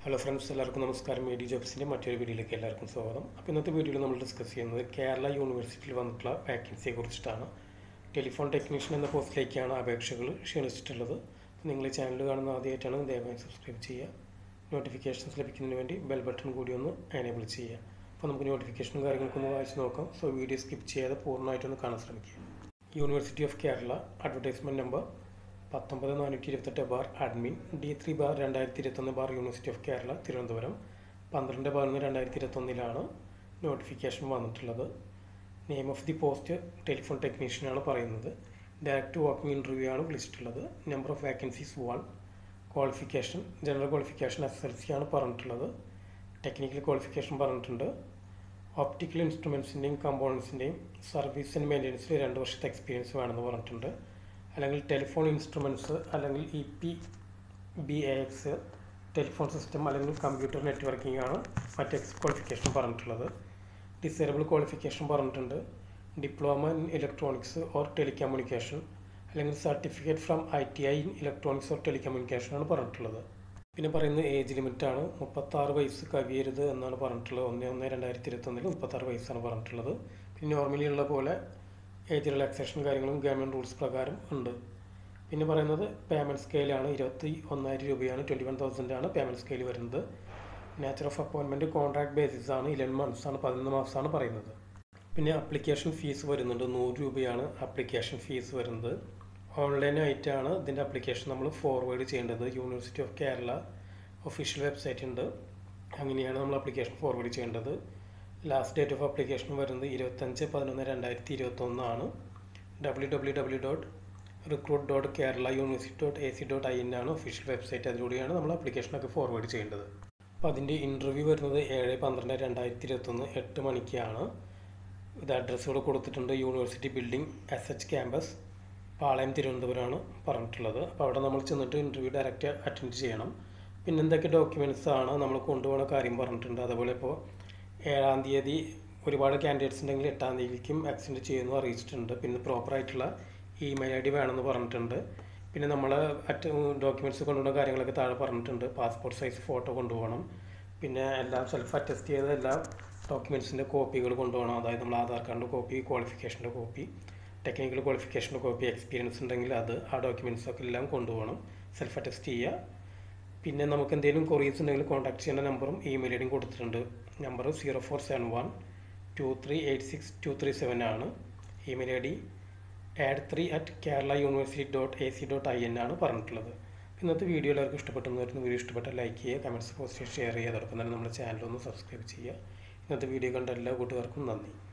hello friends എല്ലാവർക്കും നമസ്കാരം A D ജോബ്സിൻ്റെ മറ്റൊരു വീഡിയോയിലേക്ക് എല്ലാവർക്കും സ്വാഗതം അപ്പോൾ ഇന്നത്തെ വീഡിയോയിൽ നമ്മൾ ഡിസ്കസ് ചെയ്യുന്നത് കേരള യൂണിവേഴ്സിറ്റിയിൽ വന്നിട്ടുള്ള വാക്കൻസിയെ കുറിച്ചിട്ടാണ് ടെലിഫോൺ ടെക്നീഷ്യൻ എന്ന പോസ്റ്റിലേക്കാണ് അപേക്ഷകൾ ക്ഷണിച്ചിട്ടുള്ളത് അപ്പോൾ നിങ്ങൾ ഈ ചാനൽ കാണുന്ന ആദ്യമായിട്ടാണ് ദയവായി സബ്സ്ക്രൈബ് ചെയ്യുക നോട്ടിഫിക്കേഷൻസ് ലഭിക്കുന്നതിന് വേണ്ടി ബെൽ ബട്ടൺ കൂടി ഒന്ന് എനേബിൾ ചെയ്യുക അപ്പോൾ നമുക്ക് നോട്ടിഫിക്കേഷനും കാര്യങ്ങളൊക്കെ വായിച്ച് നോക്കാം സോ വീഡിയോ സ്കിപ്പ് ചെയ്യാതെ പൂർണ്ണമായിട്ടൊന്ന് കാണാൻ ശ്രമിക്കുക university of Kerala advertisement number പത്തൊമ്പത് നാനൂറ്റി ഇരുപത്തെട്ട് bar admin D three bar രണ്ടായിരത്തി ഇരുപത്തൊന്ന് bar university of Kerala Thiruvananthapuram പന്ത്രണ്ട് പതിനൊന്ന് രണ്ടായിരത്തി ഇരുപത്തൊന്നിലാണ് നോട്ടിഫിക്കേഷൻ വന്നിട്ടുള്ളത് name of the post telephone ടെക്നീഷ്യനാണ് പറയുന്നത് ഡയറക്റ്റ് വാക്കിംഗ് ഇൻ്റർവ്യൂ ആണ് വിളിച്ചിട്ടുള്ളത് number of vacancies one qualification general qualification S L C ആണ് പറഞ്ഞിട്ടുള്ളത് ടെക്നിക്കൽ ക്വാളിഫിക്കേഷൻ പറഞ്ഞിട്ടുണ്ട് ഓപ്റ്റിക്കൽ ഇൻസ്ട്രുമെൻസിൻ്റെയും കമ്പോണൻസിൻ്റെയും സർവീസ് ആൻഡ് മെയിൻ്റനൻസിൽ രണ്ട് വർഷത്തെ എക്സ്പീരിയൻസ് വേണമെന്ന് പറഞ്ഞിട്ടുണ്ട് അല്ലെങ്കിൽ ടെലിഫോൺ ഇൻസ്ട്രുമെൻറ്റ്സ് അല്ലെങ്കിൽ E P B A X telephone system അല്ലെങ്കിൽ കമ്പ്യൂട്ടർ നെറ്റ്വർക്കിംഗ് ആണ് മറ്റ് എക്സ് ക്വാളിഫിക്കേഷൻ പറഞ്ഞിട്ടുള്ളത് ഡിസേബിൾ ക്വാളിഫിക്കേഷൻ പറഞ്ഞിട്ടുണ്ട് diploma in electronics or telecommunication അല്ലെങ്കിൽ certificate from I T I in electronics or telecommunication ആണ് പറഞ്ഞിട്ടുള്ളത് പിന്നെ പറയുന്നത് ഏജ് ലിമിറ്റാണ് മുപ്പത്താറ് വയസ്സ് കവിയരുത് എന്നാണ് പറഞ്ഞിട്ടുള്ളത് ഒന്ന് ഒന്ന് രണ്ടായിരത്തി ഇരുപത്തൊന്നിൽ മുപ്പത്താറ് വയസ്സാണ് പറഞ്ഞിട്ടുള്ളത് പിന്നെ നോർമലി ഉള്ള പോലെ ഏജ് റിലാക്സേഷൻ കാര്യങ്ങളും ഗവൺമെൻറ് റൂൾസ് പ്രകാരം ഉണ്ട് പിന്നെ പറയുന്നത് പേയ്മെൻറ്റ് സ്കെയിലാണ് ഇരുപത്തി ഒന്നായിരം രൂപയാണ് ട്വൻറ്റി വൺ തൗസൻഡ് ആണ് പേയ്മെൻറ്റ് സ്കെയിൽ വരുന്നത് nature of appointment contract basis ആണ് ഇലവൻ മന്ത്സ് ആണ് പതിനൊന്ന് മാസമാണ് പറയുന്നത് പിന്നെ അപ്ലിക്കേഷൻ ഫീസ് വരുന്നുണ്ട് നൂറ് രൂപയാണ് അപ്ലിക്കേഷൻ ഫീസ് വരുന്നത് ഓൺലൈനായിട്ടാണ് ഇതിൻ്റെ അപ്ലിക്കേഷൻ നമ്മൾ ഫോർവേഡ് ചെയ്യേണ്ടത് university of Kerala official website ഉണ്ട് അങ്ങനെയാണ് നമ്മൾ അപ്ലിക്കേഷൻ ഫോർവേഡ് ചെയ്യേണ്ടത് ലാസ്റ്റ് ഡേറ്റ് ഓഫ് അപ്ലിക്കേഷൻ വരുന്നത് ഇരുപത്തഞ്ച് പതിനൊന്ന് രണ്ടായിരത്തി ഇരുപത്തൊന്നാണ് W W W dot recruit dot Kerala university dot A C dot I N ആണ് ഒഫീഷ്യൽ വെബ്സൈറ്റ് അതിലൂടെയാണ് നമ്മൾ അപ്ലിക്കേഷനൊക്കെ ഫോർവേഡ് ചെയ്യേണ്ടത് അപ്പോൾ അതിൻ്റെ ഇൻ്റർവ്യൂ വരുന്നത് ഏഴ് പന്ത്രണ്ട് രണ്ടായിരത്തി ഇരുപത്തൊന്ന് എട്ട് മണിക്കാണ് ഇത് അഡ്രസ്സ് ഇവിടെ കൊടുത്തിട്ടുണ്ട് university building S H campus Palayam തിരുവനന്തപുരമാണ് പറഞ്ഞിട്ടുള്ളത് അപ്പോൾ അവിടെ നമ്മൾ ചെന്നിട്ട് ഇൻ്റർവ്യൂ ഡയറക്റ്റ് അറ്റൻഡ് ചെയ്യണം പിന്നെ എന്തൊക്കെ ഡോക്യുമെൻറ്റ്സ് ആണ് നമ്മൾ കൊണ്ടുപോകുന്ന കാര്യം പറഞ്ഞിട്ടുണ്ട് അതുപോലെ ഇപ്പോൾ ഏഴാം തീയതി ഒരുപാട് കാൻഡിഡേറ്റ്സ് ഉണ്ടെങ്കിൽ എട്ടാം തീയതിക്കും എക്സ്റ്റെൻഡ് ചെയ്യുമെന്ന് അറിയിച്ചിട്ടുണ്ട് പിന്നെ പ്രോപ്പറായിട്ടുള്ള ഇമെയിൽ ഐ ഡി വേണമെന്ന് പറഞ്ഞിട്ടുണ്ട് പിന്നെ നമ്മൾ അറ്റ് ഡോക്യുമെൻറ്റ്സ് കൊണ്ടുപോകുന്ന കാര്യങ്ങളൊക്കെ താഴെ പറഞ്ഞിട്ടുണ്ട് പാസ്പോർട്ട് സൈസ് ഫോട്ടോ കൊണ്ടുപോകണം പിന്നെ എല്ലാം സെൽഫ് അറ്റസ്റ്റ് ചെയ്ത എല്ലാ ഡോക്യുമെൻറ്റ്സിൻ്റെ കോപ്പികൾ കൊണ്ടുപോകണം അതായത് നമ്മൾ ആധാർ കാർഡിൻ്റെ കോപ്പി ക്വാളിഫിക്കേഷൻ്റെ കോപ്പി ടെക്നിക്കൽ ക്വാളിഫിക്കേഷൻ്റെ കോപ്പി എക്സ്പീരിയൻസ് ഉണ്ടെങ്കിൽ അത് ആ ഡോക്യുമെൻറ്റ്സ് ഒക്കെ എല്ലാം കൊണ്ടുപോകണം സെൽഫ് അറ്റസ്റ്റ് ചെയ്യുക പിന്നെ നമുക്ക് എന്തെങ്കിലും കൊറീസ് ഉണ്ടെങ്കിൽ കോൺടാക്ട് ചെയ്യേണ്ട നമ്പറും ഇമെയിൽ ഐ ഡിയും കൊടുത്തിട്ടുണ്ട് number zero four seven one two three eight six two three seven ആണ് email I D ad three at Kerala university dot A C dot I N ആണ് പറഞ്ഞിട്ടുള്ളത് ഇന്നത്തെ വീഡിയോ എല്ലാവർക്കും ഇഷ്ടപ്പെട്ടെന്ന് വരുന്ന വീഡിയോ ഇഷ്ടപ്പെട്ട ലൈക്ക് ചെയ്യുക കമൻറ്റ്സ് പോസ്റ്റ് ഷെയർ ചെയ്യുക അതോടൊപ്പം തന്നെ നമ്മുടെ ചാനലൊന്ന് സബ്സ്ക്രൈബ് ചെയ്യുക ഇന്നത്തെ വീഡിയോ കണ്ട എല്ലാ കൂട്ടുകാർക്കും നന്ദി